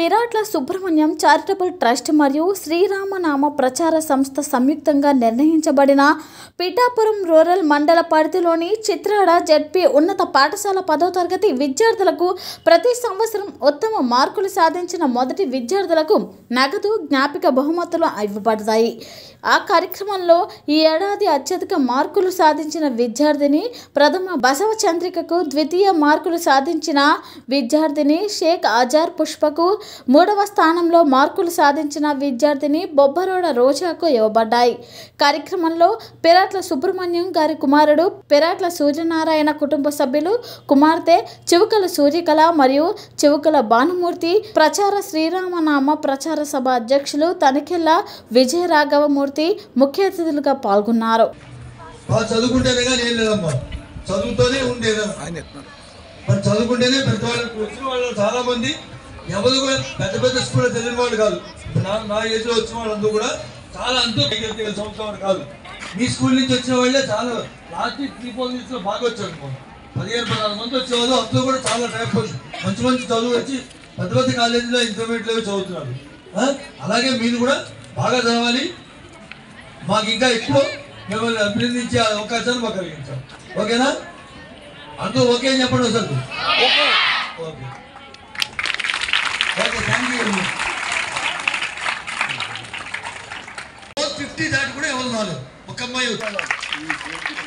పిరాట్ల Subrahmanyam charitable trust మరియు శ్రీరామనామ ప్రచార సంస్థ సంయుక్తంగా నిర్ణయించబడిన పిఠాపురం రూరల్ మండల పరిధిలోని చిత్రాడ జడ్పీ ఉన్నత పాఠశాల పదో తరగతి విద్యార్థులకు ప్రతి సంవత్సరం ఉత్తమ మార్కులు సాధించిన మొదటి విద్యార్థులకు నగదు జ్ఞాపిక బహుమతులు ఇవ్వబడతాయి ఆ కార్యక్రమంలో ఈ ఏడాది అత్యధిక మార్కులు సాధించిన విద్యార్థిని ప్రథమ బసవ చంద్రికకు ద్వితీయ మార్కులు సాధించిన విద్యార్థిని షేక్ అజార్ పుష్పకు మూడవ స్థానంలో మార్కులు సాధించిన విద్యార్థిని బొబ్బరోడ రోజాకు ఇవ్వబడ్డాయి కార్యక్రమంలో పెరాట్ల సుబ్రహ్మణ్యం గారి కుమారుడు పెరాట్ల సూర్యనారాయణ కుటుంబ సభ్యులు కుమార్తె చివుకల సూర్యకళ మరియు చివుకల భానుమూర్తి ప్రచార శ్రీరామనామ ప్రచార సభ అధ్యక్షులు తనిఖిల్ల విజయరాఘవమూర్తి ముఖ్య అతిథులుగా పాల్గొన్నారు వాళ్ళు చదువుకుంటేనే కానీ ఏం లేదమ్మా చదువుతోనే ఉండేదా మరి చదువుకుంటేనే పెద్దవాళ్ళు వచ్చిన వాళ్ళు చాలా మంది ఎవరు కూడా పెద్ద పెద్ద స్కూల్లో చదివిన వాళ్ళు కాదు నా నా ఏజ్ లో వచ్చిన వాళ్ళందరూ కూడా చాలా అంతూ దగ్గరికి సంవత్సరం వాడు కాదు మీ స్కూల్ నుంచి వచ్చిన వాళ్ళే చాలా లాస్ట్ త్రీ ఫోర్ ఇయర్స్ లో బాగా వచ్చారు అనుకోండి పదిహేను పదహారు మంది వచ్చేవాళ్ళు అందులో కూడా చాలా టైప్ మంచి మంచి చదువు వచ్చి పెద్ద పెద్ద కాలేజీలో ఇంటర్మీడియట్ లో చదువుతున్నారు ఆ? అలాగే మీరు కూడా బాగా చదవాలి మాకు ఇంకా ఎక్కువ మిమ్మల్ని అభినందించే అవకాశాన్ని మాకు కలిగించాం ఓకేనా అందరూ ఓకే అని చెప్పండి ఒకసారి okay okay thank you fifty దాటి కూడా ఎవరు రాలేదు ఒక అమ్మాయి వచ్చింది.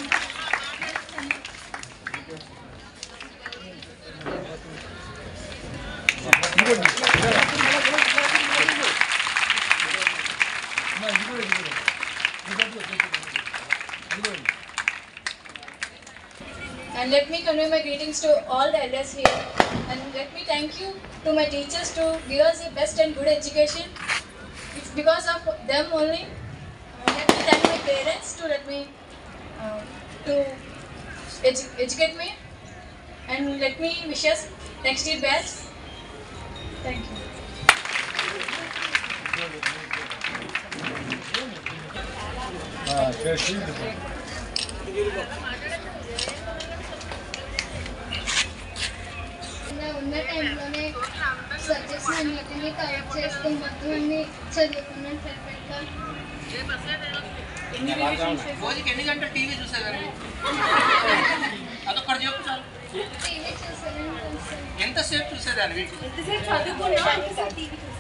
And let me convey my greetings to all the elders here. And let me thank you to my teachers to give us the best and good education. It's because of them only. Uh, let me thank my parents to let me uh, to edu- educate me. And let me wish us next year best. Thank you. ఇలా ఉన్న టైంలోనే subjects అన్నిటిని cover చేస్తూ మొత్తం అన్ని చదువుకున్నాను పర్ఫెక్ట్గా రోజుకి ఎన్ని గంటలు టీవీ చూసేదాన్ని అదొక్కటి చెప్పు చాలు టీవీ చూసాను కొంచెం ఎంతసేపు చూసేదాన్ని ఎంతసేపు చదువుకున్నా ఎంతసేపు టీవీ చూసాను